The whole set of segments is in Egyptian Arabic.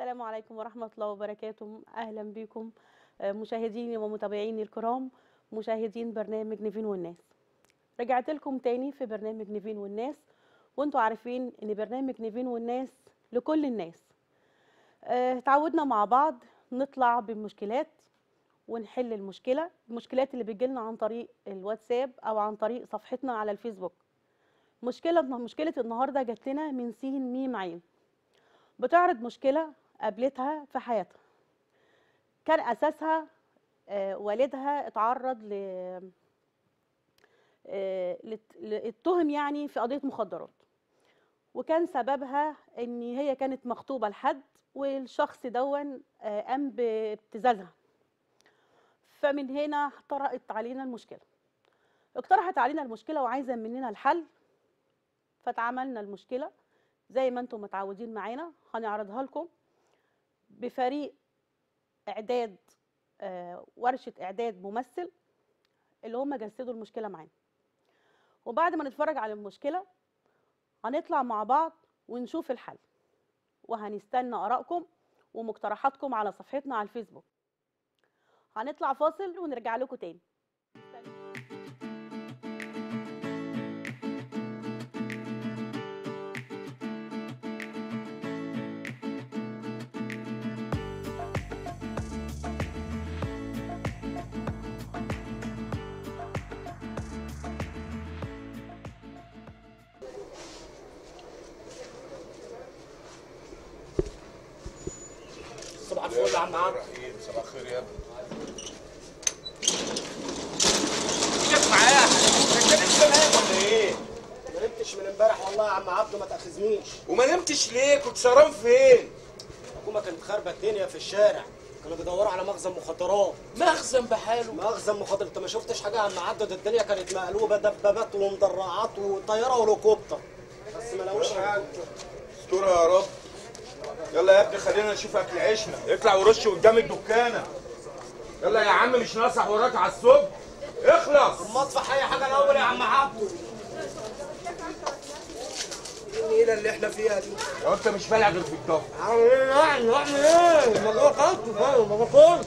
السلام عليكم ورحمة الله وبركاته أهلا بكم آه، مشاهديني ومتابعيني الكرام مشاهدين برنامج نيفين والناس رجعت لكم تاني في برنامج نيفين والناس وانتوا عارفين ان برنامج نيفين والناس لكل الناس آه، تعودنا مع بعض نطلع بمشكلات ونحل المشكلة المشكلات اللي بتجيلنا عن طريق الواتساب أو عن طريق صفحتنا على الفيسبوك مشكلة مشكلة النهاردة جات لنا من سين ميم عين بتعرض مشكلة قابلتها في حياتها كان أساسها آه، والدها اتعرض ل آه، لت- ل- اتهم يعني في قضية مخدرات وكان سببها ان هي كانت مخطوبة لحد والشخص دون آه، قام بابتزازها فمن هنا طرقت علينا المشكلة اقترحت علينا المشكلة وعايزة مننا الحل فتعاملنا المشكلة زي ما انتم متعودين معانا هنعرضها لكم بفريق اعداد آه، ورشه اعداد ممثل اللي هم جسدوا المشكله معانا وبعد ما نتفرج على المشكله هنطلع مع بعض ونشوف الحل وهنستنى ارائكم ومقترحاتكم على صفحتنا على الفيسبوك هنطلع فاصل ونرجع لكم تاني صباح الفل يا عم عبد رحيم صباح الخير يا ابني جت معايا انت لسه نايم ولا ايه؟ ما نمتش من امبارح والله يا عم عبده ما تاخذنيش وما نمتش ليه كنت سهران فين الحكومه كانت خاربه الدنيا في الشارع كانوا بيدوروا على مخزن مخدرات مخزن بحاله مخزن مخدرات انت ما شفتش حاجه يا عم عبده ده الدنيا كانت مقلوبه دبابات ومدرعات وطياره وهليكوبتر بس ما لقوش حاجه استورة يا رب يلا يا ابني خلينا نشوف اكل عيشنا اطلع ورش قدام الدكانه يلا يا عم مش ناصح وراك على الصبح اخلص ما اطفح اي حاجه الاول يا عم عبده ايه النيله اللي احنا فيها دي لو انت مش فالع غير في الضهر اعمل ايه يعني اعمل ايه ما هو قلت ما باكلش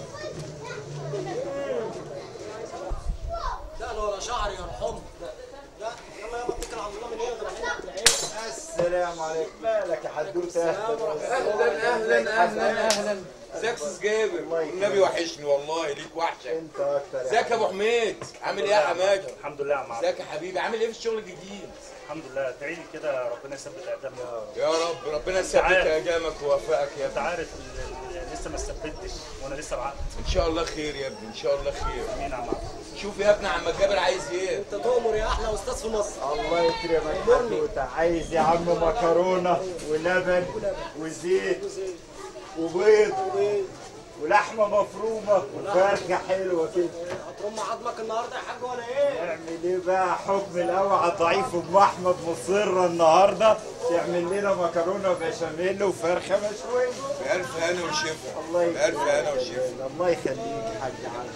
لا لا ولا شعري يرحمه لا يلا يابا اتكل على الله من هنا ده رايحين ناكل عيش السلام عليكم مالك يا حدوته اهلا اهلا اهلا اهلا ازيك يا استاذ جابر النبي وحشني والله ليك وحشه انت اكتر يا ازيك يا ابو حميد عامل ايه يا حماده الحمد لله يا عم عبد ازيك يا حبيبي عامل ايه في الشغل الجديد الحمد لله ادعي لي كده ربنا يثبت اقدامنا يا رب ربنا يثبت عارف. ايامك ويوفقك يا انت ابني عارف ال- ال- لسه ما استفدتش وانا لسه بعقد ان شاء الله خير يا ابني ان شاء الله خير مين يا عم عبد شوف يا ابني عم جابر عايز ايه انت تؤمر يا احلى استاذ في مصر الله يكرمك حدوته عايز يا عم مكرونه ولبن وزيت وبيض ولحمه مفرومه وفرخه حلوه كده هترم عظمك النهارده يا حاج ولا ايه؟ نعمل ايه بقى حكم الاوعى ضعيف ام احمد مصره النهارده تعمل لنا مكرونه بشاميل وفرخه مشويه بألف هنا وشفا الله بألف يكرمك هنا وشفا الله يخليك يا حاج علي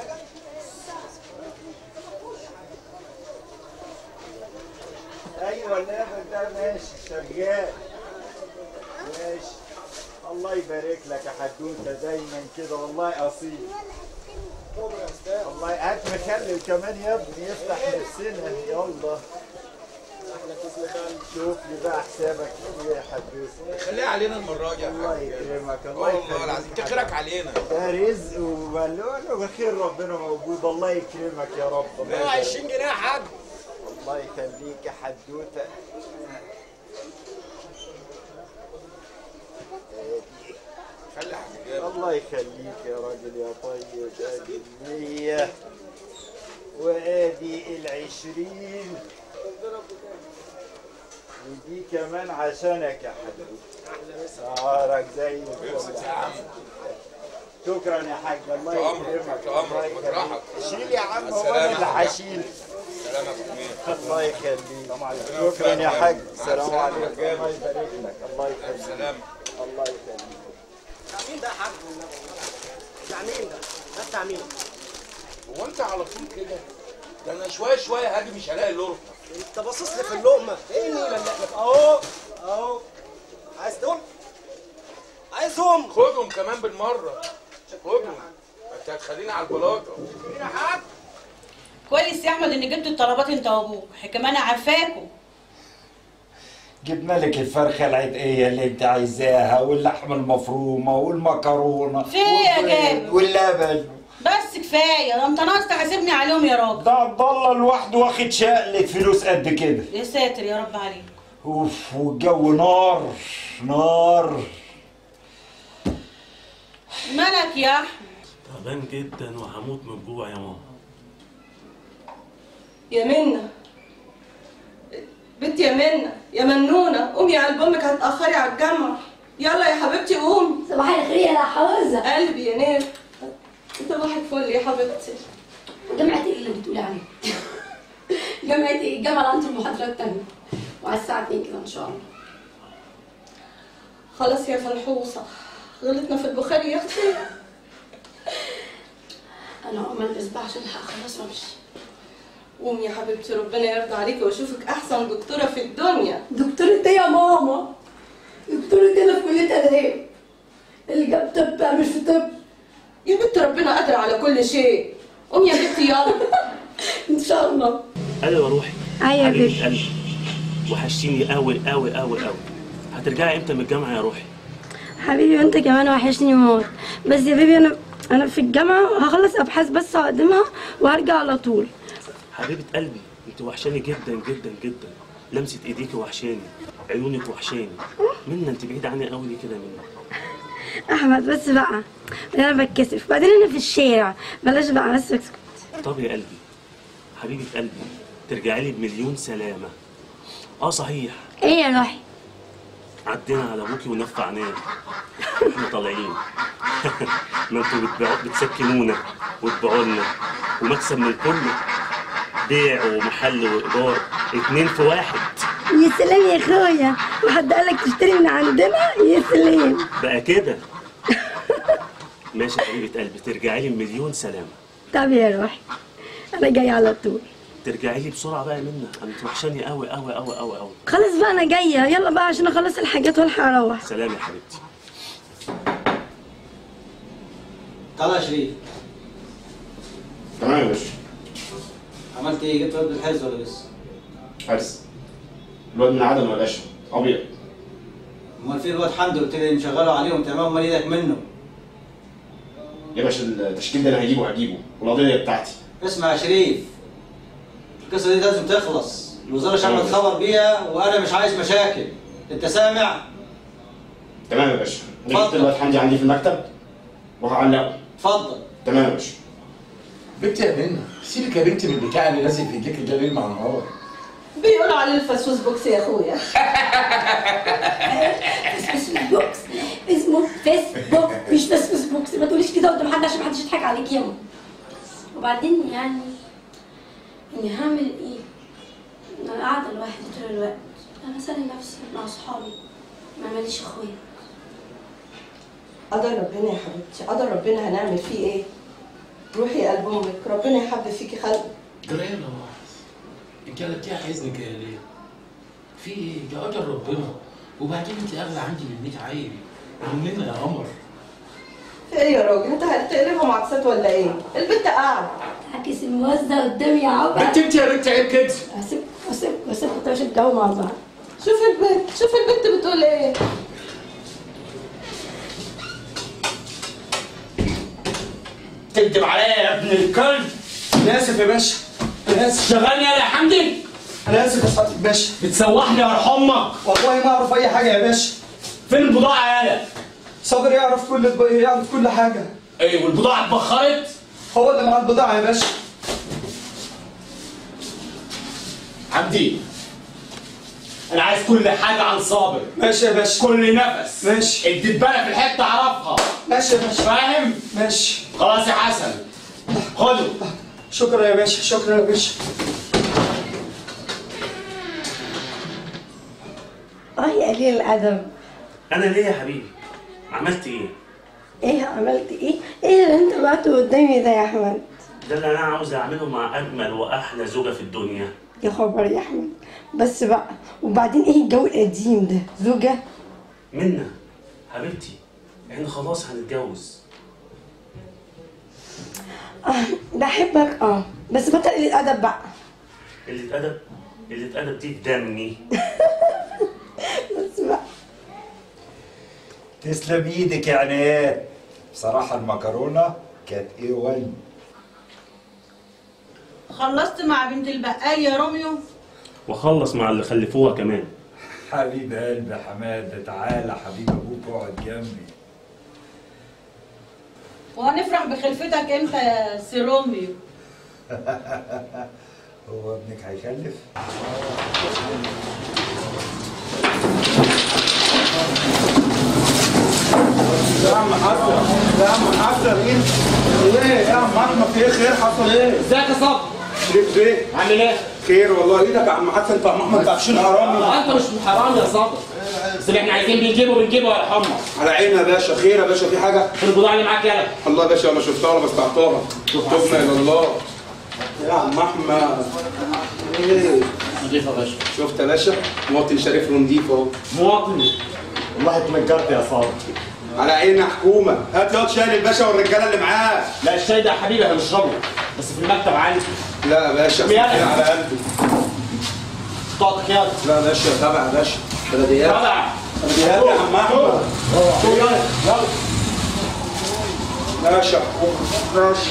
ايوه اللبن ده ماشي شغال ماشي الله يبارك لك يا حدوته دايما كده والله اصيل تؤمر يا استاذ والله هات مخلل كمان يا ابني يفتح نفسنا يلا احلى كيس مخلل شوف لي بقى حسابك ايه يا حدوته خليها علينا المرة دي يا الله حاج يكرمك اه الله والله العظيم يخليك تخيرك علينا ده رزق وبلون وخير ربنا موجود الله يكرمك يا رب الله يبارك. 120 جنيه يا حاج الله يخليك يا حدوته خلي يا حاج جابر الله يخليك يا راجل يا طيب ادي المية وادي العشرين ودي كمان عشانك يا حبيبي نهارك زي ابسط الفل يا عم شكرا يا حاج الله تأمرك، يكرمك تأمرك، الله يخليك. مطرحك. شيل يا عم هو السلام انا اللي عليكم. هشيل سلام يا ابو حميد الله يخليك ربنا شكرا يا يوفقك حاج مع السلام السلامة عليكم يا جابر. الله يبارك لك الله يخليك سلام الله يخليك بتاع مين ده يا حاج والنبي؟ بتاع مين ده؟ ده بتاع مين؟ هو انت على طول كده ده انا شويه شويه هاجي مش هلاقي اللقطه انت باصص لي في اللقمه ايه النيله اللي احنا اهو اهو عايز تقوم؟ عايز كلثوم خدهم كمان بالمره خدهم انت هتخليني على البلاطه كويس يا احمد ان جبت الطلبات انت وابوك كمان انا عارفاكوا جبنا لك الفرخة العتقية اللي انت عايزاها واللحمة المفرومة والمكرونة في إيه يا جابر؟ واللبن بس كفايه ده انت ناقص تحاسبني عليهم يا راجل ده عبد الله لوحده واخد شقلة فلوس قد كده يا ساتر يا رب عليك اوف والجو نار نار مالك يا احمد تعبان جدا وهموت من الجوع يا ماما يا منى بنتي يا منى يا منونة قومي على امك هتأخري على الجامعة يلا يا حبيبتي قومي صباح الخير يا حوزة قلبي يا نير صباح الفل يا حبيبتي جامعة ايه اللي بتقولي عليها؟ جامعة ايه؟ الجامعة اللي عندي المحاضرات التانية وعلى الساعة 2 كده ان شاء الله خلاص يا فلحوصة غلطنا في البخاري يا اختي انا هقوم البس بقى عشان هخلص وامشي قومي يا حبيبتي ربنا يرضى عليكي واشوفك احسن دكتورة في الدنيا دكتورة ايه يا ماما؟ دكتورة ايه انا في كلية اداب اللي جاب طب اعمل في طب يا بنت ربنا قادر على كل شيء قومي يا بنتي يلا ان شاء الله ايوه روحي أيوة يا حبيبة بيبي. قلبي وحشتيني قوي قوي قوي قوي هترجعي امتى من الجامعه يا روحي حبيبي وانت كمان وحشني موت بس يا بيبي انا انا في الجامعة هخلص ابحاث بس هقدمها وهرجع على طول حبيبه قلبي انت وحشاني جدا جدا جدا لمسه ايديكي وحشاني عيونك وحشاني منا انت بعيده عني قوي ليه كده منا احمد بس بقى انا بتكسف بعدين انا في الشارع بلاش بقى بس اسكت طب يا قلبي حبيبه قلبي ترجعي لي بمليون سلامه اه صحيح ايه يا روحي عدينا على ابوكي ونفعناه احنا طالعين ما انتوا بتبيعوا بتسكنونا وتبيعوا لنا ومكسب من كله بيع ومحل وايجار اتنين في واحد يا سلام يا اخويا وحد قالك تشتري من عندنا يا سلام بقى كده ماشي يا حبيبه قلبي ترجعي لي بمليون سلامه طب يا روحي انا جاي على طول ترجعي لي بسرعه بقى منا انت وحشاني قوي قوي قوي قوي قوي خلاص بقى انا جايه يلا بقى عشان اخلص الحاجات والحق اروح سلام يا حبيبتي تعالى يا شريف تمام يا باشا عملت ايه جبت ولد الحرز ولا لسه؟ حارس الواد من عدم ولا باشا ابيض امال في الواد حمدي قلت لي مشغله عليهم تمام امال ايدك منه يا باشا التشكيل ده انا هجيبه هجيبه والقضيه بتاعتي اسمع يا شريف القصه دي لازم تخلص الوزاره شغلت خبر بيها وانا مش عايز مشاكل انت سامع تمام يا باشا انا جبت اتفضل. الواد حمدي عندي في المكتب وهعلقه اتفضل تمام يا باشا بنتي يا منى سيبك يا بنتي من البتاع اللي لازم في ايديك ده ليل مع نهار بيقولوا عليه الفسفوس بوكس يا اخويا فيسبوك بوكس اسمه فيسبوك مش فيسبوك بوكس ما تقوليش كده قدام حد عشان محدش يضحك عليك ياما وبعدين يعني اني هعمل ايه؟ انا قاعده لوحدي طول الوقت انا سالي نفسي مع اصحابي ما ماليش اخويا قدر ربنا يا حبيبتي قدر ربنا هنعمل فيه ايه روحي يا قلب امك ربنا يحبب فيكي خلق جرى يا نواس انت قلبتيها حزن كده ليه؟ في ايه؟ ده قدر ربنا وبعدين انت اغلى عندي من 100 عيل مننا يا قمر في ايه يا راجل انت هتقلبهم عكسات ولا ايه البنت قاعده عكس الموزة قدامي يا عمر انت انت يا بنت عيب كده هسيب هسيب هسيب كنت مش الجو مع بعض شوف البنت شوف البنت بتقول ايه تكذب عليا يا ابن الكلب انا اسف يا باشا انا اسف شغلني انا يا حمدي انا اسف يا سعاده الباشا بتسوحني يا امك والله ما اعرف اي حاجه يا باشا فين البضاعه يالا صابر يعرف كل يعرف كل حاجه ايه والبضاعه اتبخرت هو اللي مع البضاعه يا باشا حمدي انا عايز كل حاجه عن صابر ماشي يا باشا كل نفس ماشي الدبانه في الحته اعرفها ماشي يا باشا فاهم ماشي خلاص يا حسن خده شكرا يا باشا شكرا يا باشا اه يا قليل الادب انا ليه يا حبيبي عملت ايه ايه عملت ايه؟ ايه اللي انت بعته قدامي ده يا احمد؟ ده اللي انا عاوز اعمله مع اجمل واحلى زوجه في الدنيا يا خبر يا احمد بس بقى وبعدين ايه الجو القديم ده؟ زوجة؟ منا حبيبتي احنا خلاص هنتجوز آه بحبك اه بس بطل قلة أدب بقى قلة أدب قلة أدب دي في دمي بس بقى تسلم ايدك يا عناد بصراحة المكرونة كانت ايه 1 خلصت مع بنت البقال يا روميو وأخلص مع اللي خلفوها كمان حبيب قلبي يا حماده تعالى حبيب ابوك اقعد جنبي وهنفرح بخلفتك امتى يا سي روميو هو ابنك هيخلف يا عم حسن يا عم حسن ايه ايه يا عم احمد في ايه خير حصل ايه ازيك يا صبري شريف بيه عامل ايه؟ خير والله ايدك يا عم حسن انت يا عم احمد تعفشين حرامي انت مش حرام يا صبري بس اللي احنا عايزين بنجيبه بنجيبه يا حمص على عيني يا باشا خير يا باشا في حاجه في البضاعه اللي معاك يلا الله يا باشا انا شفتها ولا بستعطاها تبنا الى الله يا عم احمد ايه نضيف يا باشا شفت يا باشا مواطن شريف ونضيف اهو مواطن والله اتنجرت يا صابر على عيننا حكومه هات ياض شايل الباشا والرجاله اللي معاه لا الشاي ده يا حبيبي هنشربه بس في المكتب عندي لا يا باشا يلا. كده على قلبي طاقتك يلا لا يا باشا تابع يا باشا بلديات طلع بلديات يا عم احمد يلا يلا ماشي يا حكومه ماشي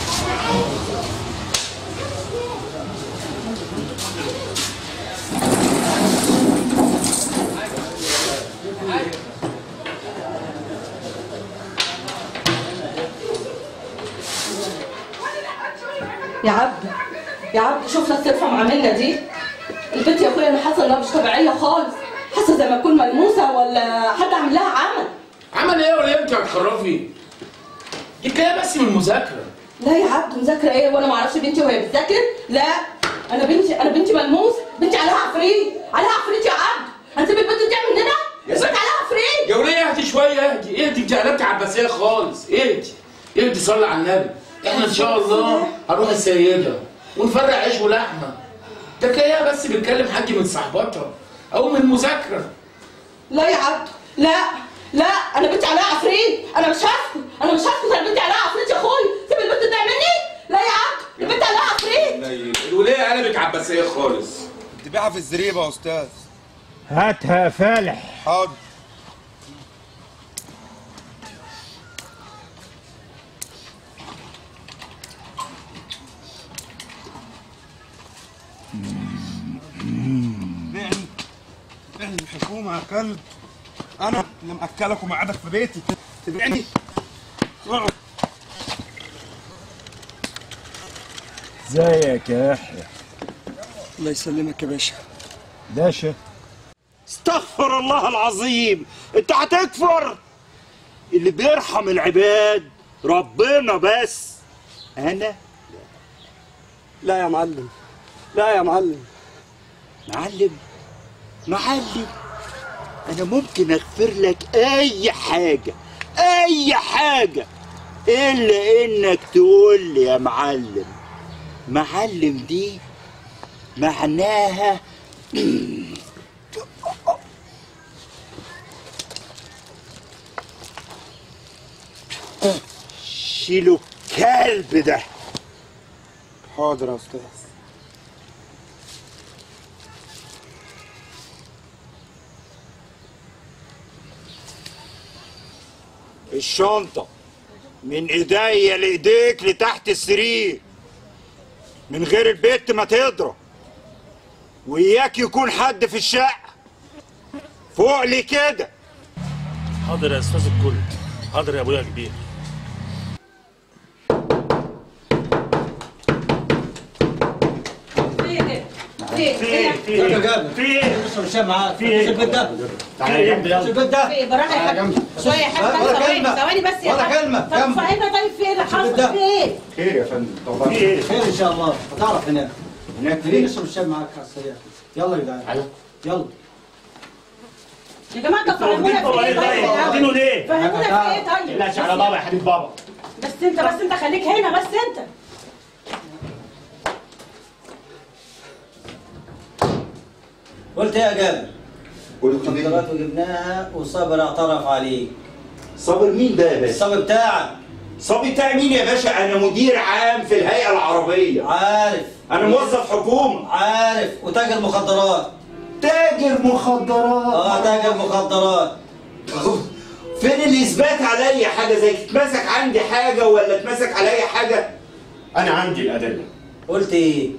يا عبد يا عبد شوف لك ترفع معاملنا دي البنت يا اخويا انا حاسه انها مش طبيعيه خالص حاسه زي ما تكون ملموسه ولا حد عامل لها عمل عمل ايه ولا انت هتخرفي؟ دي كده بس من المذاكره لا يا عبد مذاكره ايه وانا ما اعرفش بنتي وهي بتذاكر لا انا بنتي انا بنتي ملموسه بنتي عليها عفريت عليها عفريت يا عبد هنسيب البنت دي تعمل مننا يا البنت ست- عليها عفريت يا وليه اهدي شويه اهدي اهدي انت قلبت عباسيه خالص اهدي اهدي صلي على النبي احنا ان شاء الله هنروح السيده ونفرق عيش ولحمه ده كده بس بيتكلم حد من صاحباتها او من مذاكره لا يا عبد لا لا انا بنتي عليها عفريت انا مش هسكت انا مش هسكت انا بنتي عليها عفريت يا اخويا سيب البنت تعمل مني لا يا عبد البنت عليها عفريت قليل الوليه قلبت عباسيه خالص تبيعها في الزريبه يا استاذ هاتها يا فالح حاضر بعني بعني الحكومة يا كلب أنا اللي مأكلك ومقعدك في بيتي تبعني اقعد ازيك يا يحيى الله يسلمك يا باشا باشا استغفر الله العظيم انت هتكفر اللي بيرحم العباد ربنا بس انا لا يا معلم لا يا معلم معلم معلم انا ممكن اغفر لك اي حاجه اي حاجه الا انك تقول لي يا معلم معلم دي معناها شيلوا الكلب ده حاضر يا أستاذ الشنطة من ايديا لايديك لتحت السرير من غير البيت ما تضرب وإياك يكون حد في الشقة فوق لي كده حاضر يا استاذ الكل حاضر يا ابويا كبير ايه ايه في ايه في ايه في ايه مش معاك في ايه البيت ده تعالى يا جنبي يلا البيت ده في بالراحه يا حاج شويه يا حاج ولا ثواني كلمة. ثواني بس يا ولا حاج كلمة. طب كمل. فهمنا طيب في ايه اللي حصل ده. في ايه؟ خير يا فندم طبعا في ايه خير ان شاء الله هتعرف هناك هناك ليه لسه مش معاك على السريع يلا يا جدعان يلا يا جماعه طب فهمونا في ايه طيب واخدينه ليه؟ فهمونا في ايه طيب تقلقش على بابا يا حبيب بابا بس انت بس انت خليك هنا بس انت قلت ايه يا جابر قلت ليه؟ مخدرات وجبناها وصابر اعترف عليك صابر مين ده يا باشا؟ الصبي بتاعك صبي بتاع مين يا باشا؟ أنا مدير عام في الهيئة العربية عارف أنا موظف حكومة عارف وتاجر مخدرات تاجر مخدرات اه تاجر مخدرات فين الإثبات عليا حاجة زي كده؟ اتمسك عندي حاجة ولا اتمسك عليا حاجة؟ أنا عندي الأدلة قلت ايه؟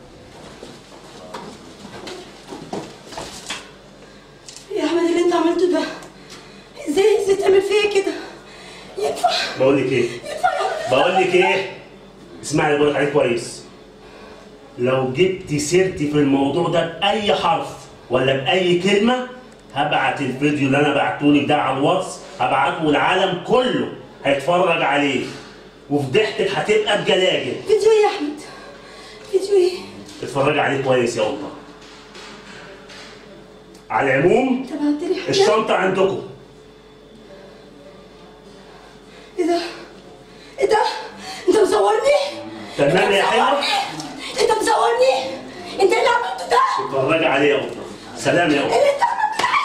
يا احمد اللي انت عملته ده ازاي ازاي تعمل فيا كده ينفع بقول لك ايه بقول لك ايه اسمعي اللي بقول لك عليه كويس لو جبتي سيرتي في الموضوع ده باي حرف ولا باي كلمه هبعت الفيديو اللي انا بعته لك ده على الواتس هبعته العالم كله هيتفرج عليه وفضحتك هتبقى بجلاجل فيديو ايه يا احمد فيديو ايه اتفرجي عليه كويس يا قطه على العموم انت بعتلي حاجه الشنطه عندكم ايه ده ايه ده انت مصورني تمام يا حلوه انت مصورني انت اللي عملته ده اتفرجي عليه يا قطه سلام يا قطه اللي انت عملته ده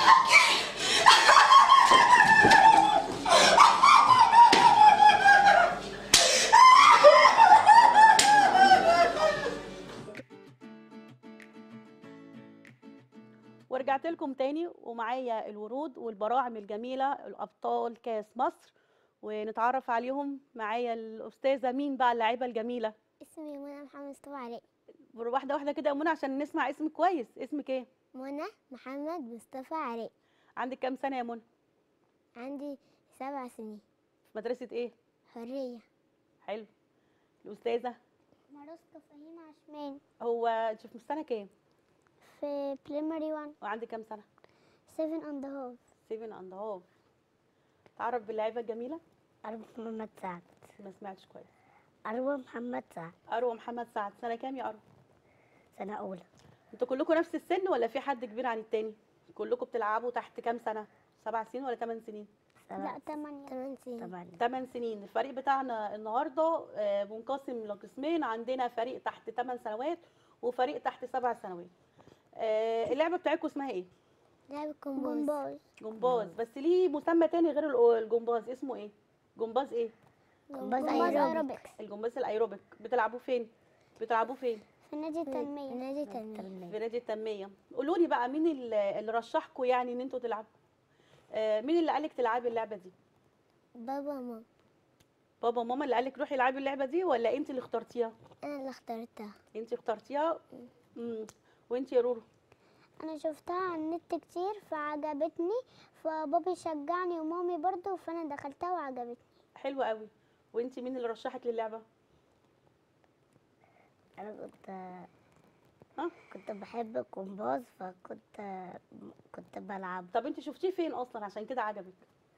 ورجعت لكم تاني ومعايا الورود والبراعم الجميلة الأبطال كاس مصر ونتعرف عليهم معايا الأستاذة مين بقى اللاعبة الجميلة اسمي منى محمد مصطفى علي واحدة واحدة كده يا منى عشان نسمع اسمك كويس اسمك ايه؟ منى محمد مصطفى علي عندك كام سنة يا منى؟ عندي سبع سنين في مدرسة ايه؟ حرية حلو الأستاذة مروسكا فهيمة عشمان هو شوف في سنة كام؟ في بريمري 1 وعندك كام سنة؟ 7 اند هاف 7 اند هاف تعرف باللعيبة الجميلة؟ أروى محمد سعد ما سمعتش كويس أروى محمد سعد أروى محمد سعد سنة كام يا أروى؟ سنة أولى انتوا كلكم نفس السن ولا في حد كبير عن التاني؟ كلكم بتلعبوا تحت كام سنة؟ سبع سنين ولا ثمان سنين؟ لا 8 8 سنين 8 سنين الفريق بتاعنا النهارده آه، منقسم لقسمين عندنا فريق تحت 8 سنوات وفريق تحت 7 سنوات آه، اللعبه بتاعتكم اسمها ايه لعبة جمباز جمباز بس ليه مسمى تاني غير الأو- الجمباز اسمه ايه جمباز ايه جمباز أيروبكس الجمباز الايروبيك بتلعبوه فين بتلعبوه فين في نادي التنمية نادي التنمية في نادي التنميه قولوا لي بقى مين اللي اللي رشحكم يعني ان انتوا تلعبوا آه، مين اللي قالك تلعبي اللعبه دي بابا وماما بابا وماما اللي قالك روحي العبي اللعبه دي ولا انت اللي اخترتيها أنا اللي اخترتها انت اخترتيها امم وانت يا رورو أنا شفتها على النت كتير فعجبتني فبابي شجعني ومامي برضو فأنا دخلتها وعجبتني حلوه قوي وانت مين اللي رشحك للعبه أنا كنت ها كنت بحب الجمباز فكنت كنت بلعب طب انت شفتيه فين اصلا عشان كده عجبك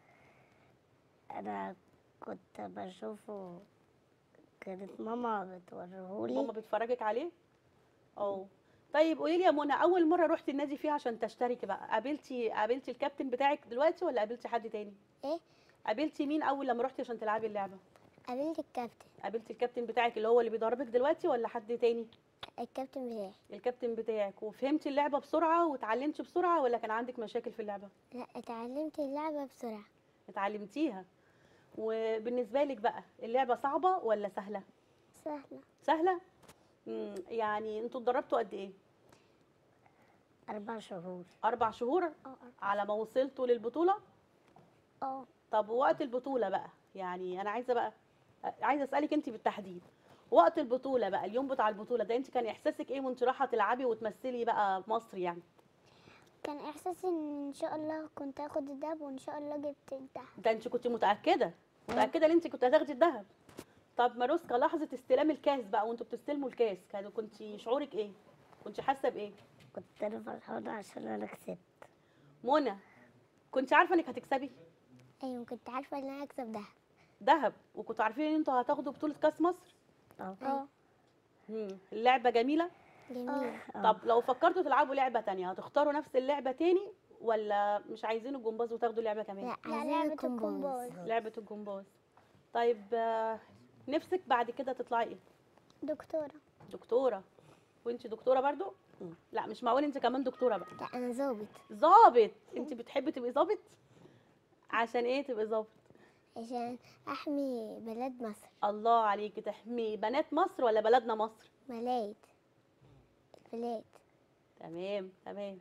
أنا كنت بشوفه كانت ماما بتوريهولي ماما بتفرجك عليه اه طيب قولي لي يا منى اول مره رحتي النادي فيها عشان تشتركي بقى قابلتي قابلتي الكابتن بتاعك دلوقتي ولا قابلتي حد تاني ايه قابلتي مين اول لما رحتي عشان تلعبي اللعبه قابلت الكابتن قابلتي الكابتن بتاعك اللي هو اللي بيدربك دلوقتي ولا حد تاني الكابتن بتاعي الكابتن بتاعك وفهمتي اللعبه بسرعه وتعلمتي بسرعه ولا كان عندك مشاكل في اللعبه لا اتعلمت اللعبة بسرعة اتعلمتيها وبالنسبه لك بقى اللعبه صعبه ولا سهله سهلة سهله امم يعني انتوا اتدربتوا قد ايه أربع شهور اربع شهور على ما وصلتوا للبطوله اه طب وقت البطوله بقى يعني انا عايزه بقى عايزه اسالك انت بالتحديد وقت البطوله بقى اليوم بتاع البطوله ده انت كان احساسك ايه وانت رايحه تلعبي وتمثلي بقى مصر يعني كان إحساسي إن إن شاء الله كنت هاخد الدهب وإن شاء الله جبت الدهب ده انت كنت متاكده متاكده ان انت كنت هتاخدي الذهب طب ماروسكا لحظه استلام الكاس بقى وانتوا بتستلموا الكاس كان كنت شعورك ايه كنت حاسه بايه كنت أنا فرحانة عشان أنا كسبت منى كنت عارفه انك هتكسبي أيوة كنت عارفة إن أنا هكسب دهب ذهب وكنتوا عارفين ان انتوا هتاخدوا بطوله كاس مصر اه مم. اللعبه جميله جميل طب لو فكرتوا تلعبوا لعبه تانية هتختاروا نفس اللعبه تاني ولا مش عايزين الجمباز وتاخدوا لعبه كمان لا عايزين الجمباز لعبه الجمباز طيب آه، نفسك بعد كده تطلعي ايه دكتورة دكتوره وانت دكتوره برضو لا مش معقول انت كمان دكتوره بقى لا أنا ظابط ظابط انت بتحبي تبقي ظابط عشان ايه تبقي ظابط عشان احمي بلاد مصر الله عليكي تحمي بنات مصر ولا بلدنا مصر بلاد البلاد تمام تمام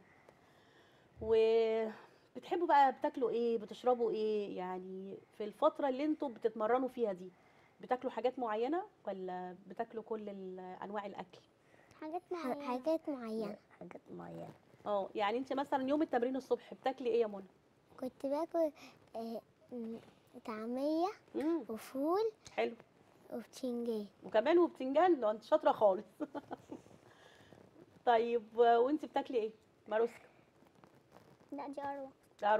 وبتحبوا بقى بتاكلوا ايه بتشربوا ايه يعني في الفترة اللي انتوا بتتمرنوا فيها دي بتاكلوا حاجات معينة ولا بتاكلوا كل ال- انواع الاكل حاجات معينة حاجات معينة حاجات معينة اه يعني انت مثلا يوم التمرين الصبح بتاكلي ايه يا منى كنت باكل آه، م- طعمية مم. وفول حلو وبتنجان وكمان وبتنجان ده انت شاطرة خالص طيب و- وانت بتاكلي ايه ماروسكا لا دي أروى دارو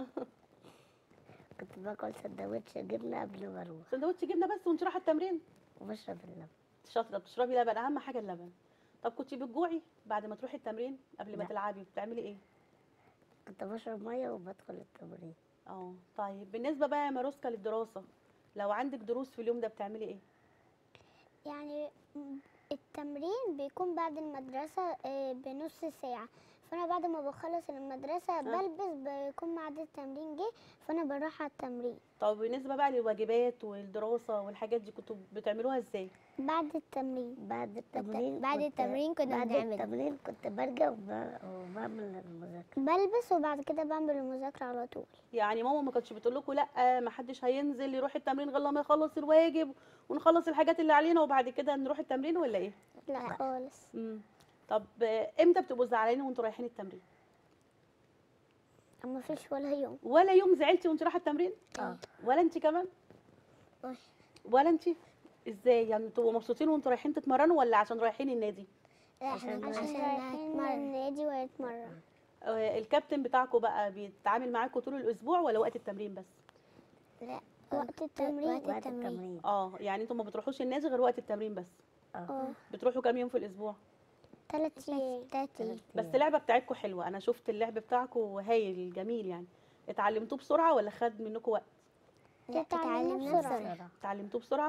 كنت باكل سندوتش جبنة قبل ما اروح سندوتش جبنه بس وانت رايحه التمرين وبشرب اللبن شاطره بتشربي لبن اهم حاجه اللبن طب كنت بتجوعي بعد ما تروحي التمرين قبل ما لا. تلعبي بتعملي ايه كنت بشرب مية وبدخل التمرين اه طيب بالنسبه بقى يا ماروسكا للدراسه لو عندك دروس في اليوم ده بتعملي ايه يعني م- التمرين بيكون بعد المدرسة آه، بنص ساعة فأنا بعد ما بخلص المدرسة بلبس بيكون ميعاد التمرين جه فأنا بروح على التمرين طب بالنسبه بقى للواجبات والدراسه والحاجات دي كنتوا بتعملوها ازاي بعد التمرين بعد التمرين بعد كنت- التمرين كنا بعد بنعمل التمرين كنت برجع وب- وبعمل المذاكرة بلبس وبعد كده بعمل المذاكرة على طول يعني ماما ما كانتش بتقول لكم لا ما حدش هينزل يروح التمرين غير لما يخلص الواجب ونخلص الحاجات اللي علينا وبعد كده نروح التمرين ولا ايه لا خالص امم طب آه، امتى بتبقوا زعلانين وانتوا رايحين التمرين ما فيش ولا يوم ولا يوم زعلتي وانت رايحه التمرين اه ولا انت كمان أوي. ولا انت ازاي يعني بتبقوا مبسوطين وانتوا رايحين تتمرنوا ولا عشان رايحين النادي لا عشان عشان رايحين النادي ونتمرن آه، الكابتن بتاعكم بقى بيتعامل معاكم طول الاسبوع ولا وقت التمرين بس لا وقت التمرين وقت التمرين اه يعني انتوا ما بتروحوش النادي غير وقت التمرين بس اه بتروحوا كام يوم في الاسبوع تلات أيام تلات أيام بس اللعبه بتاعتكم حلوه انا شفت اللعب بتاعكم هايل جميل يعني اتعلمتوه بسرعه ولا خد منكم وقت لا اتعلمنا بسرعة اتعلمتوه بسرعه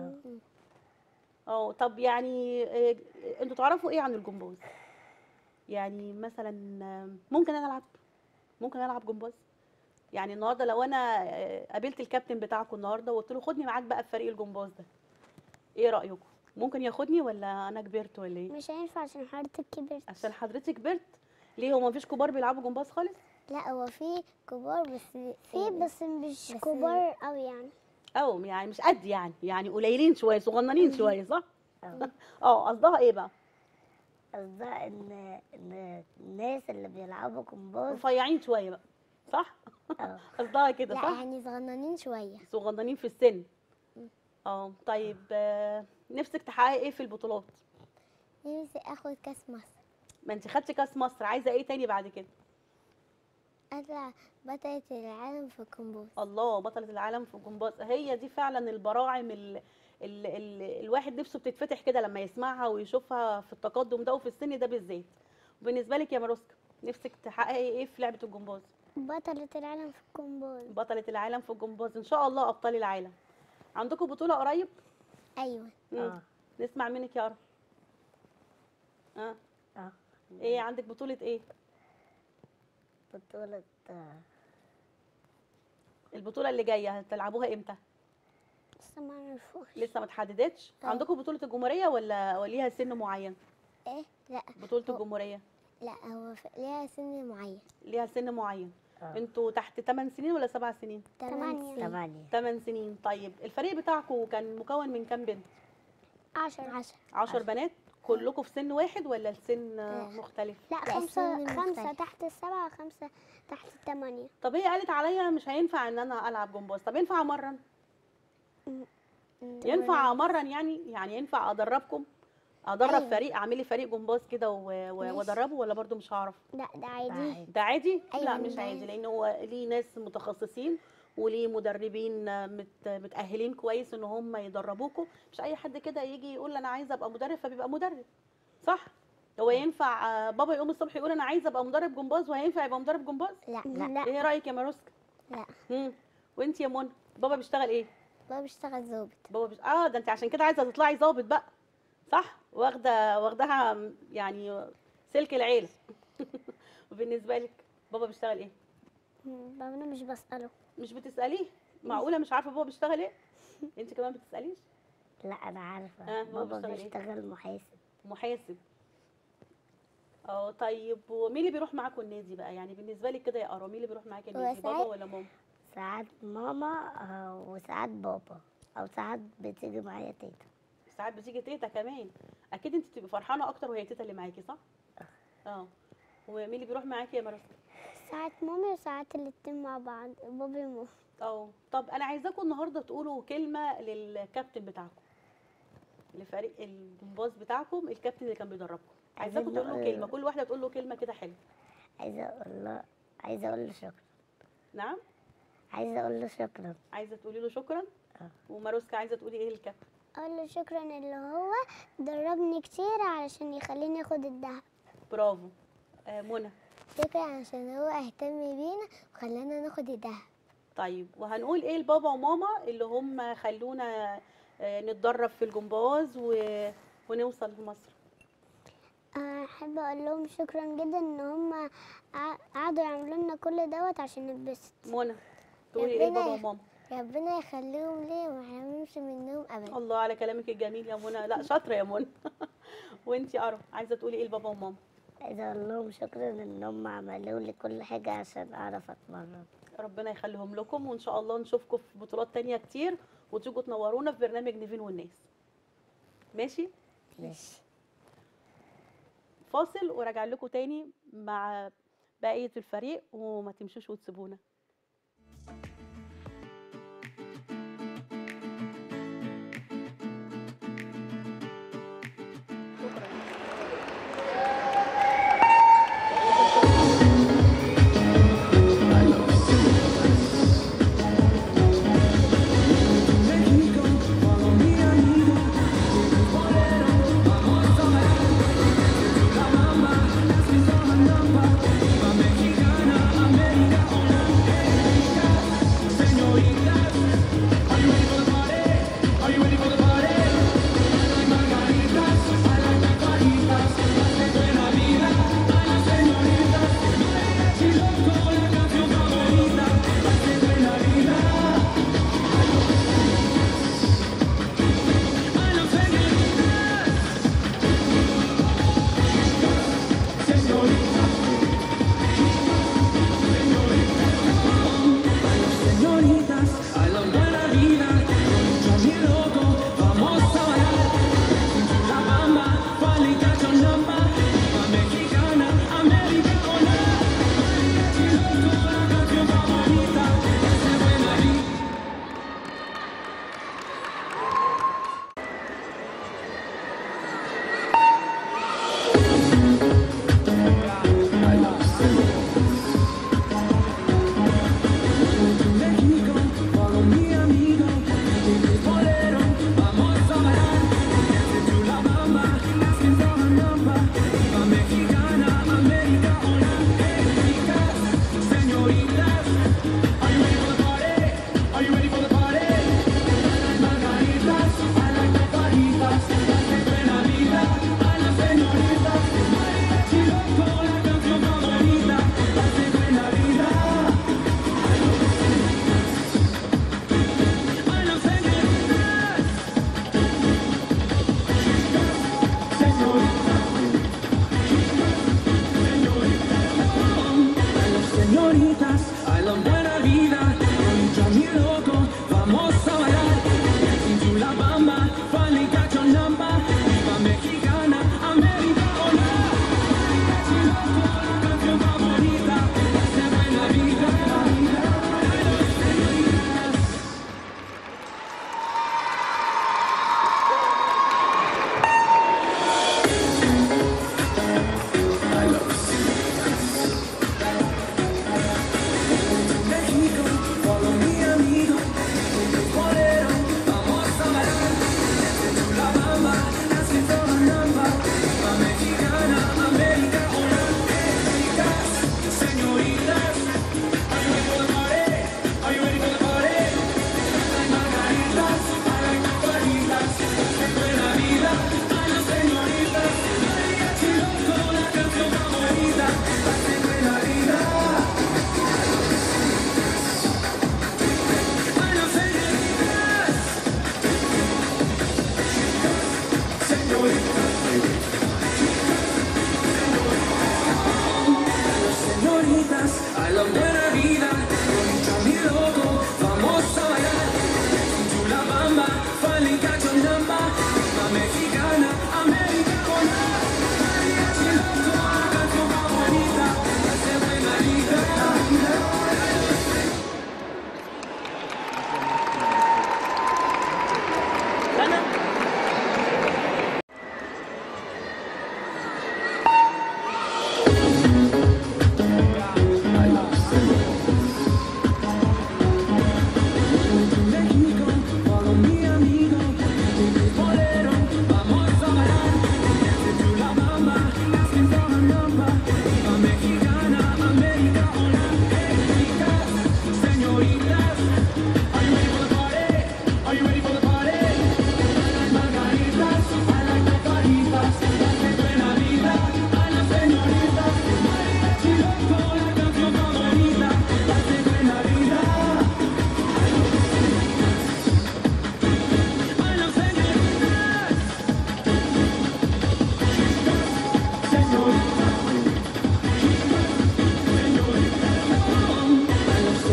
اه طب يعني آه، انتوا تعرفوا ايه عن الجمباز يعني مثلا آه، ممكن انا العب ممكن العب جمباز يعني النهارده لو انا آه، قابلت الكابتن بتاعكم النهارده وقلت له خدني معاك بقى في فريق الجمباز ده ايه رايكم ممكن ياخدني ولا انا كبرت ولا ايه مش هينفع عشان حضرتك كبرت عشان حضرتك كبرت ليه هو ما فيش كبار بيلعبوا جمباز خالص لا هو في كبار بس في بس مش كبار قوي يعني او يعني مش قد يعني يعني قليلين شويه صغننين شويه صح اه قصدها ايه بقى قصدها ان ان الناس اللي بيلعبوا جمباز رفيعين شويه بقى صح اه قصدها كده لا صح يعني صغننين شوية صغننين في السن اه طيب آه، نفسك تحققي ايه في البطولات نفسي اخد كاس مصر ما انت خدتي كاس مصر عايزه ايه تاني بعد كده اطلع بطلة العالم في الكمبوز الله بطلة العالم في الجمباز هي دي فعلا البراعم ال... ال... ال... الواحد نفسه بتتفتح كده لما يسمعها ويشوفها في التقدم ده وفي السن ده بالذات وبالنسبه لك يا ماروسكا نفسك تحققي ايه في لعبه الجمباز بطلة العالم في الكمبوز بطلة العالم في الجمباز ان شاء الله ابطال العالم عندكم بطولة قريب ايوه مم. نسمع منك يا رب اه اه ايه عندك بطولة ايه بطولة آه، البطولة اللي جاية هتلعبوها امتى لسه ما نعرفوش لسه ما اتحددتش آه. عندكم بطولة الجمهورية ولا وليها سن معين ايه لا بطولة الجمهورية لا هو في- ليها سن معين ليها سن معين آه. انتوا تحت 8 سنين ولا 7 سنين تمانية تمانية 8 سنين طيب الفريق بتاعكم كان مكون من كام بنت عشر عشر 10 بنات كلكم في سن واحد ولا السن آه، مختلف لا لا، خمسة السن خمسة مختلف. تحت السبعة خمسة تحت الثمانية طب هي قالت عليا مش هينفع ان انا العب جمباز طب ينفع امرن ينفع امرن يعني يعني ينفع ادربكم ادرب أيوة. فريق اعمل لي فريق جمباز كده و- و- ماشي. وادربه ولا برضو مش هعرف لا ده عادي ده عادي أيوة، لا مش ده عادي عادي. لان هو ليه ناس متخصصين وليه مدربين مت متاهلين كويس ان هم يدربوكوا مش اي حد كده يجي يقول انا عايز ابقى مدرب فبيبقى مدرب صح هو ينفع آه، بابا يقوم الصبح يقول انا عايز ابقى مدرب جمباز وهينفع يبقى مدرب جمباز لا لا ايه رايك يا ماروسكا لا امم وانت يا منى بابا بيشتغل ايه بابا بيشتغل ظابط بابا بيش... اه ده انت عشان كده عايزه تطلعي ظابط بقى صح واخده واخداها م- يعني سلك العيله وبالنسبه لك بابا بيشتغل ايه بابا انا مش بساله مش بتساليه معقوله مش عارفه بابا بيشتغل ايه انت كمان بتساليش لا انا عارفه آه، هو بابا بيشتغل إيه؟ بيشتغل محاسب محاسب اه طيب ومين اللي بيروح معاكم النادي بقى يعني بالنسبه لك كده يا ارى مين اللي بيروح معاك النادي بابا وساعات- ولا ماما ساعات ماما آه، وساعات بابا او ساعات بتيجي معايا تيتا ساعات بتيجي تيتا كمان اكيد انت بتبقي فرحانه اكتر وهي تيتا اللي معاكي صح اه ومين اللي بيروح معاكي يا مرسى ساعات مامي وساعات الاتنين مع بعض بابي وماما اه طب انا عايزاكم النهارده تقولوا كلمه للكابتن بتاعكم لفريق الجمباز بتاعكم الكابتن اللي كان بيدربكم عايزاكم عايزين تقولوا له نقول- كلمه كل واحده تقول له كلمه كده حلوه عايزه اقول له عايزه اقول له شكرا نعم عايزه اقول له شكرا عايزه تقولي له شكرا وماروسكا عايزه تقولي ايه للكابتن اقول له شكرا اللي هو دربني كتير علشان يخليني اخد الدهب برافو آه منى شكرا عشان هو اهتم بينا وخلانا ناخد الدهب طيب وهنقول ايه لبابا وماما اللي هم خلونا آه، نتدرب في الجمباز و... ونوصل لمصر أنا احب اقول لهم شكرا جدا ان هم قعدوا يعملوا لنا كل دوت عشان نتبسط منى تقولي ايه لبابا ربنا- وماما ربنا يخليهم ليه وما يحرمش منهم ابدا الله على كلامك الجميل يا منى لا شاطره يا منى وانتي ارى عايزه تقولي ايه لبابا وماما عايزه اقول لهم شكرا ان هم عملوا لي كل حاجه عشان اعرف اتمرن ربنا يخليهم لكم وان شاء الله نشوفكم في بطولات تانية كتير وتيجوا تنورونا في برنامج نيفين والناس ماشي ماشي فاصل وراجع لكم تاني مع بقيه الفريق وما تمشوش وتسيبونا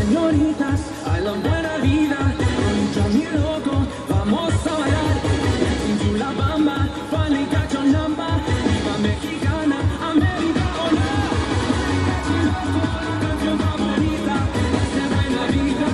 señoritas bailan buena vida. Concha mi loco, vamos a bailar. Into la bamba, finally got your number. Viva mexicana, América o no. Canción favorita, de buena vida.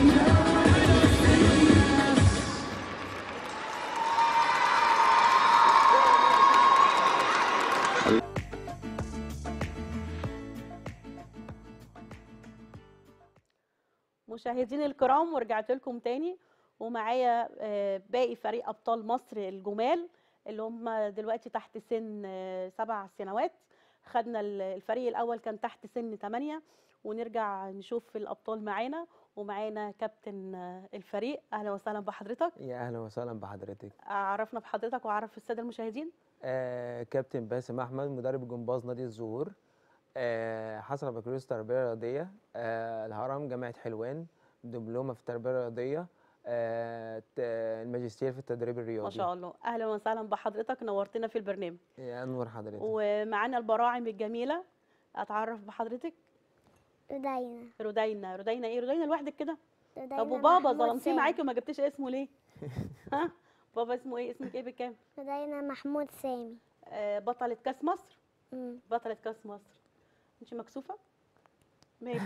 مشاهديني الكرام ورجعت لكم تاني ومعايا آه، باقي فريق ابطال مصر الجمال اللي هم دلوقتي تحت سن آه، سبع سنوات خدنا ال- الفريق الاول كان تحت سن ثمانية ونرجع نشوف الابطال معانا ومعانا كابتن آه، الفريق اهلا وسهلا بحضرتك يا اهلا وسهلا بحضرتك عرفنا بحضرتك وعرف الساده المشاهدين آه كابتن باسم احمد مدرب جمباز نادي الزهور آه حصل بكالوريوس تربيه رياضيه آه الهرم جامعه حلوان دبلومه في التربيه الرياضيه آه ت- الماجستير في التدريب الرياضي ما شاء الله اهلا وسهلا بحضرتك نورتنا في البرنامج يا انور حضرتك ومعانا البراعم الجميله اتعرف بحضرتك رودينا رودينا رودينا ايه رودينا لوحدك كده رودينا طب وبابا محمود ظلمتيه سامي. معاكي وما جبتيش اسمه ليه ها بابا اسمه ايه اسمك ايه بالكام رودينا محمود سامي آه بطلة كاس مصر مم. بطلة كاس مصر انت مكسوفة ماشي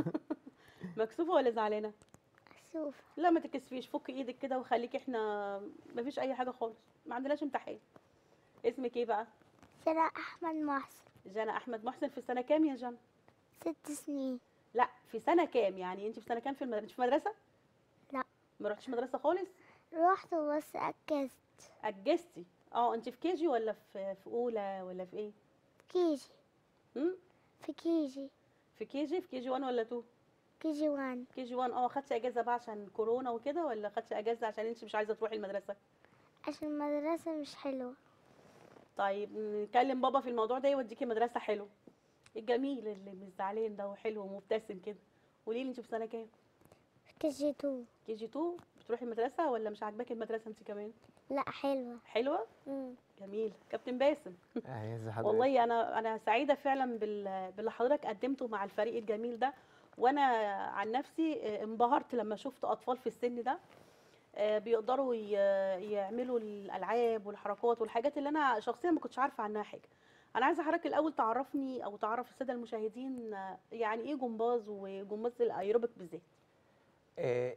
مكسوفة ولا زعلانة مكسوفة لا ما تكسفيش فكي ايدك كده وخليكي احنا ما فيش اي حاجة خالص ما عندناش امتحان اسمك ايه بقى سنة أحمد محسن جنى احمد محسن في سنة كام يا جنى ست سنين لا في سنة كام يعني انت في سنة كام في المدرسة في مدرسة لا ما رحتش مدرسة خالص رحت بس أجزت اجزتي اه انت في كيجي ولا في في اولى ولا في ايه كيجي هم؟ في كيجي في كيجي في كيجي 1 ولا 2 كيجي وان كيجي 1 اه خدتي اجازه بقى عشان كورونا وكده ولا خدتي اجازه عشان انت مش عايزه تروحي المدرسه عشان المدرسة مش حلوة طيب نكلم بابا في الموضوع ده يوديكي مدرسه حلوه الجميل اللي مش زعلان ده وحلو ومبتسم كده قولي لي انت في سنه كام في كيجي تو كي جي 2 بتروحي المدرسه ولا مش عاجباكي المدرسه انت كمان لا حلوة حلوه مم. جميل كابتن باسم آه ازي حضرتك والله انا انا سعيده فعلا بال- باللي حضرتك قدمته مع الفريق الجميل ده وانا عن نفسي آه، انبهرت لما شفت اطفال في السن ده آه، بيقدروا ي- يعملوا الالعاب والحركات والحاجات اللي انا شخصيا ما كنتش عارفه عنها حاجه انا عايزه حضرتك الاول تعرفني او تعرف الساده المشاهدين آه، يعني ايه جمباز وجمباز الايروبيك بالذات آه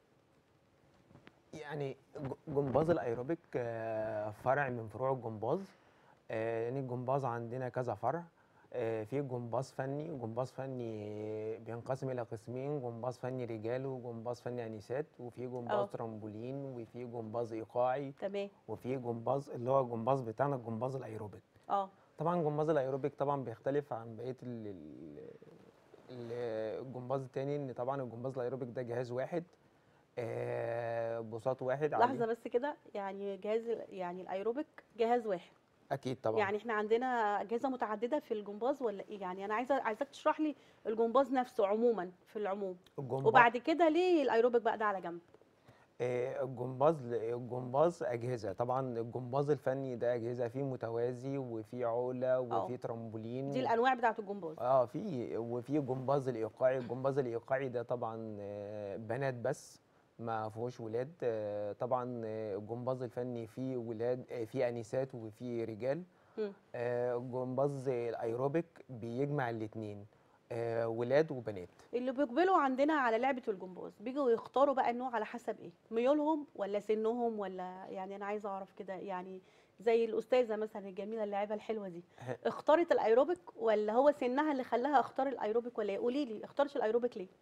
يعني ج- جمباز الايروبيك آه فرع من فروع الجمباز آه يعني الجمباز عندنا كذا فرع آه في جمباز فني جمباز فني بينقسم الى قسمين جمباز فني رجال وجمباز فني انسات وفي جمباز آه. ترامبولين وفي جمباز ايقاعي تمام وفي جمباز اللي هو الجمباز بتاعنا الجمباز الايروبيك اه طبعا جمباز الايروبيك طبعا بيختلف عن بقيه ال- ال- ال- الجمباز التاني ان طبعا الجمباز الايروبيك ده جهاز واحد آه، بساط واحد عليه لحظه بس كده يعني جهاز ال- يعني الايروبيك جهاز واحد اكيد طبعا يعني احنا عندنا اجهزه متعدده في الجمباز ولا ايه يعني انا عايزه عايزاك تشرح لي الجمباز نفسه عموما في العموم الجمباز وبعد كده ليه الايروبيك بقى ده على جنب آه، الجمباز الجمباز اجهزه طبعا الجمباز الفني ده اجهزه فيه متوازي وفيه عقله وفيه ترامبولين دي الانواع بتاعه الجمباز اه في وفي جمباز الايقاعي الجمباز الايقاعي ده طبعا آه، بنات بس ما فيهوش ولاد آه، طبعا آه، الجمباز الفني فيه ولاد آه، فيه انسات وفيه رجال مم. آه، الجمباز الايروبيك بيجمع الاتنين آه، ولاد وبنات اللي بيقبلوا عندنا على لعبه الجمباز بيجوا يختاروا بقى النوع على حسب ايه ميولهم ولا سنهم ولا يعني انا عايزه اعرف كده يعني زي الاستاذه مثلا الجميله اللاعبه الحلوه دي اختارت الايروبيك ولا هو سنها اللي خلاها اختار الايروبيك ولا ايه قولي لي اختارش الايروبيك ليه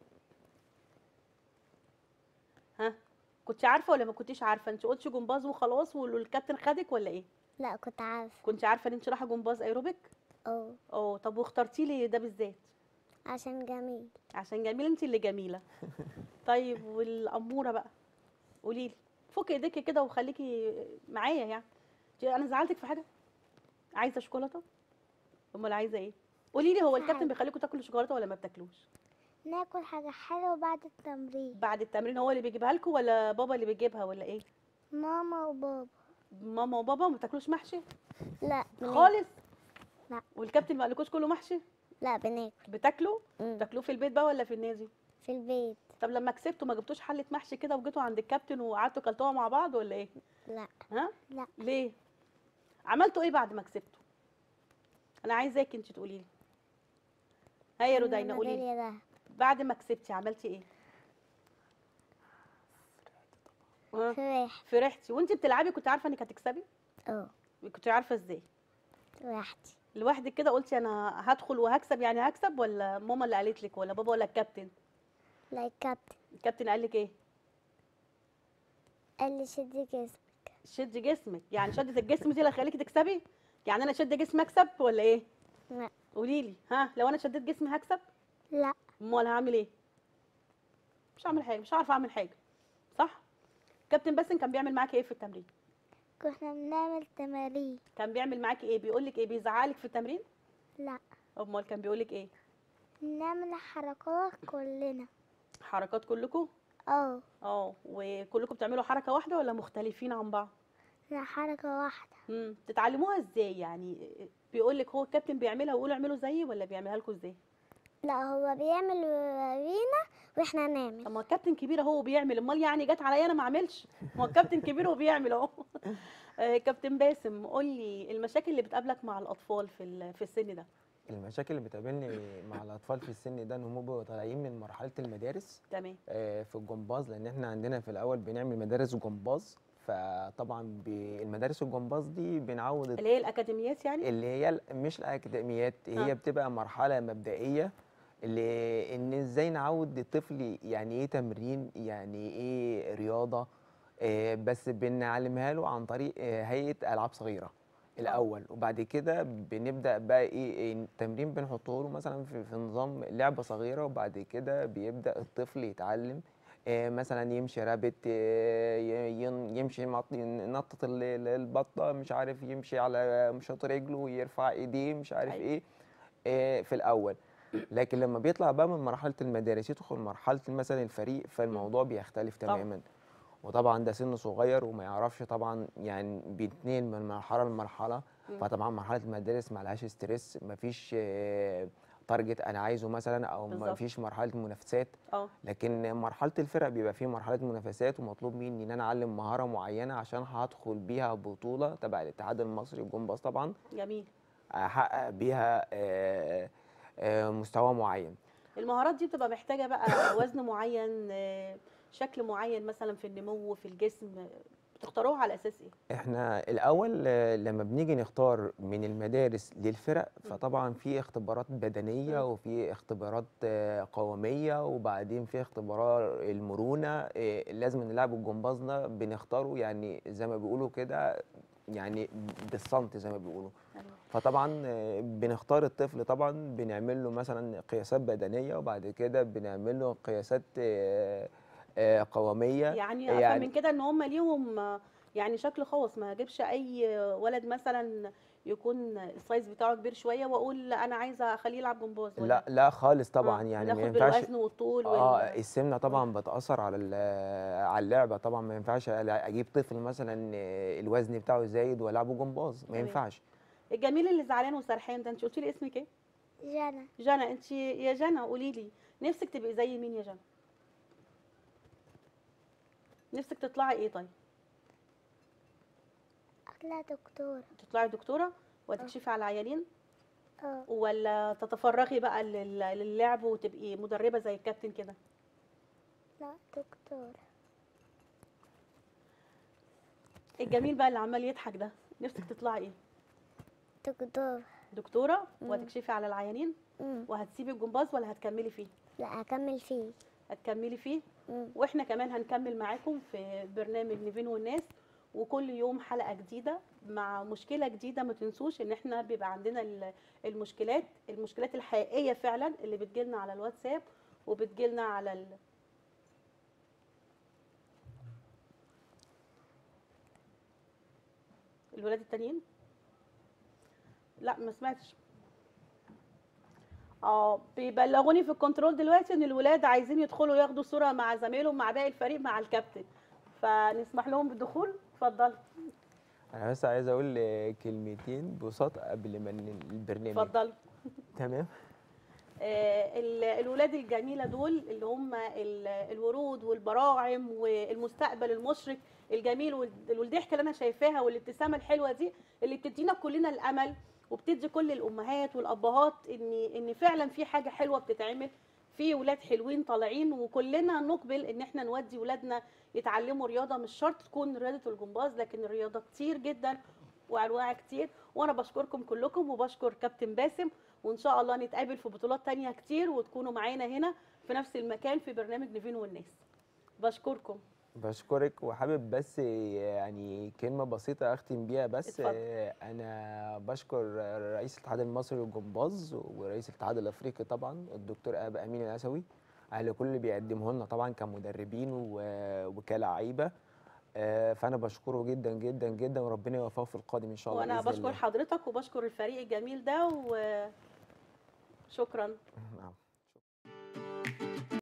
ها كنت عارفه ولا ما كنتيش عارفه انت قلتش جمباز وخلاص والكابتن خدك ولا ايه لا كنت عارفة كنت عارفه ان انت رايحه جمباز ايروبيك اه اه طب واخترتي لي ده بالذات عشان جميل عشان جميله انت اللي جميله طيب والاموره بقى قولي لي فكي ايديكي كده وخليكي معايا يعني انت- انا زعلتك في حاجه عايزه شوكولاته امال عايزه ايه قولي لي هو الكابتن بيخليكوا تاكلوا شوكولاته ولا ما بتاكلوش ناكل حاجة حلوة بعد التمرين بعد التمرين هو اللي بيجيبها لكم ولا بابا اللي بيجيبها ولا ايه ماما وبابا ماما وبابا ما بتاكلوش محشي لا بناكل. خالص لا والكابتن ما قالكوش كله محشي لا بناكل بتاكلوا بتاكلوه في البيت بقى ولا في النادي في البيت طب لما كسبتوا ما جبتوش حله محشي كده وجيتوا عند الكابتن وقعدتوا كلتوها مع بعض ولا ايه لا ها لا ليه عملتوا ايه بعد ما كسبتوا انا عايزاك انت تقولي لي ها يا رودينا قولي لي ميدالية دهب بعد ما كسبتي عملتي ايه ها؟ فرحت فرحتي وانت بتلعبي كنت عارفه انك هتكسبي اه كنت عارفه ازاي لوحدي لوحدك كده قلتي انا هدخل وهكسب يعني هكسب ولا ماما اللي قالت لك ولا بابا ولا الكابتن لا الكابتن الكابتن قال لك ايه قال لي شدي جسمك شدي جسمك يعني شدة الجسم دي اللي هتخليكي تكسبي يعني انا شد جسمي اكسب ولا ايه لا قولي لي ها لو انا شديت جسمي هكسب لا امال هعمل ايه مش هعمل حاجه مش هعرف اعمل حاجه صح كابتن باسم كان بيعمل معاكي ايه في التمرين كنا بنعمل تمارين كان بيعمل معاكي ايه بيقول لك ايه بيزعلك في التمرين لا امال كان بيقول لك ايه نعمل حركات كلنا حركات كلكم اه اه وكلكم بتعملوا حركه واحده ولا مختلفين عن بعض لا حركة واحدة امم تتعلموها ازاي يعني بيقول لك هو الكابتن بيعملها ويقول اعملوا زيي ولا بيعملها لكم ازاي لا هو بيعمل ويورينا واحنا نعمل طب ما الكابتن كبير اهو بيعمل امال يعني جت عليا انا ما اعملش ما هو الكابتن كبير وبيعمل اهو آه، كابتن باسم قول لي المشاكل اللي بتقابلك مع الاطفال في ال- في السن ده المشاكل اللي بتقابلني مع الاطفال في السن ده ان هم بيبقوا طالعين من مرحله المدارس تمام آه، في الجمباز لان احنا عندنا في الاول بنعمل مدارس جمباز فطبعا ب- المدارس الجمباز دي بنعود اللي هي الاكاديميات يعني اللي هي ال- مش الاكاديميات هي آه. بتبقى مرحله مبدئيه اللي ان ازاي نعود الطفل يعني ايه تمرين يعني ايه رياضه آه، بس بنعلمها له عن طريق آه، هيئه العاب صغيره الاول وبعد كده بنبدا بقى ايه إيه التمرين بنحطه له مثلا في, في نظام لعبه صغيره وبعد كده بيبدا الطفل يتعلم آه، مثلا يمشي رابط آه، ي- ين- يمشي مع- ينطط ال- ال- البطه مش عارف يمشي على مشاط رجله يرفع ايديه مش عارف أيوة. ايه آه، في الاول لكن لما بيطلع بقى من مرحله المدارس يدخل مرحله مثلا الفريق فالموضوع بيختلف طبعاً. تماما وطبعا ده سن صغير وما يعرفش طبعا يعني بيتنقل من مرحله لمرحله مم. فطبعا مرحله المدارس ما لهاش ستريس ما فيش تارجت انا عايزه مثلا او ما بالظبط. فيش مرحله منافسات اه لكن مرحله الفرق بيبقى فيه مرحله منافسات ومطلوب مني ان انا اعلم مهاره معينه عشان هدخل بيها بطوله تبع الاتحاد المصري الجمباز طبعا جميل احقق بيها آه، آه، مستوى معين المهارات دي بتبقى محتاجه بقى وزن معين آه، شكل معين مثلا في النمو في الجسم بتختاروها على اساس ايه احنا الاول آه، لما بنيجي نختار من المدارس للفرق فطبعا في اختبارات بدنيه وفي اختبارات آه، قواميه وبعدين في اختبارات المرونه آه، لازم نلعب الجمباز ده بنختاره يعني زي ما بيقولوا كده يعني بالسنتي زي ما بيقولوا فطبعا آه، بنختار الطفل طبعا بنعمل له مثلا قياسات بدنيه وبعد كده بنعمل له قياسات آه، آه، قواميه يعني افهم من كده ان هم ليهم آه، يعني شكل خاص ما اجيبش اي ولد مثلا يكون السايز بتاعه كبير شويه واقول لا انا عايزه اخليه يلعب جمباز ولا لا لا خالص طبعا آه، يعني ما بناخد ينفعش بالوزن والطول وال- اه السمنه طبعا بتاثر على ال- على اللعبه طبعا ما ينفعش اجيب طفل مثلا آه، الوزن بتاعه زايد والعبه جمباز ما تمام. ينفعش الجميل اللي زعلان وسرحان ده انت قلتي لي اسمك ايه جنى جنى انت يا جنى قولي لي نفسك تبقي زي مين يا جنى نفسك تطلعي ايه طيب اطلع دكتورة تطلعي دكتوره وتكشفي على العيانين اه ولا تتفرغي بقى لل- للعب وتبقي مدربه زي الكابتن كده لا دكتورة الجميل بقى اللي عمال يضحك ده نفسك تطلعي ايه دكتورة دكتوره مم. وهتكشفي على العيانين مم. وهتسيبي الجمباز ولا هتكملي فيه لا هكمل فيه هتكملي فيه مم. واحنا كمان هنكمل معاكم في برنامج نيفين والناس وكل يوم حلقه جديده مع مشكله جديده ما تنسوش ان احنا بيبقى عندنا ال- المشكلات المشكلات الحقيقيه فعلا اللي بتجيلنا على الواتساب وبتجيلنا على ال... الولاد التانيين لا ما سمعتش اه بيبلغوني في الكنترول دلوقتي ان الولاد عايزين يدخلوا ياخدوا صوره مع زمايلهم مع باقي الفريق مع الكابتن فنسمح لهم بالدخول اتفضل انا بس عايز اقول آه، كلمتين بساط قبل ما ن- البرنامج اتفضل تمام آه، ال- الولاد الجميله دول اللي هم ال- الورود والبراعم والمستقبل المشرق الجميل وال- والضحكه اللي انا شايفاها والابتسامه الحلوه دي اللي بتدينا كلنا الامل وبتدي كل الامهات والابهات ان ان فعلا في حاجه حلوه بتتعمل في ولاد حلوين طالعين وكلنا نقبل ان احنا نودي ولادنا يتعلموا رياضه مش شرط تكون رياضه الجمباز لكن الرياضه كتير جدا وانواع كتير وانا بشكركم كلكم وبشكر كابتن باسم وان شاء الله نتقابل في بطولات تانية كتير وتكونوا معانا هنا في نفس المكان في برنامج نيفين والناس بشكركم بشكرك وحابب بس يعني كلمة بسيطة أختم بيها بس اتفضل. آه، أنا بشكر رئيس الاتحاد المصري للجمباز ورئيس الاتحاد الأفريقي طبعا الدكتور أبا أمين الأسوي على كل اللي بيقدمه لنا طبعا كمدربين و- وكلاعيبه آه، فأنا بشكره جدا جدا جدا وربنا يوفقه في القادم إن شاء الله وانا بإذن بشكر الله. حضرتك وبشكر الفريق الجميل ده وشكرا نعم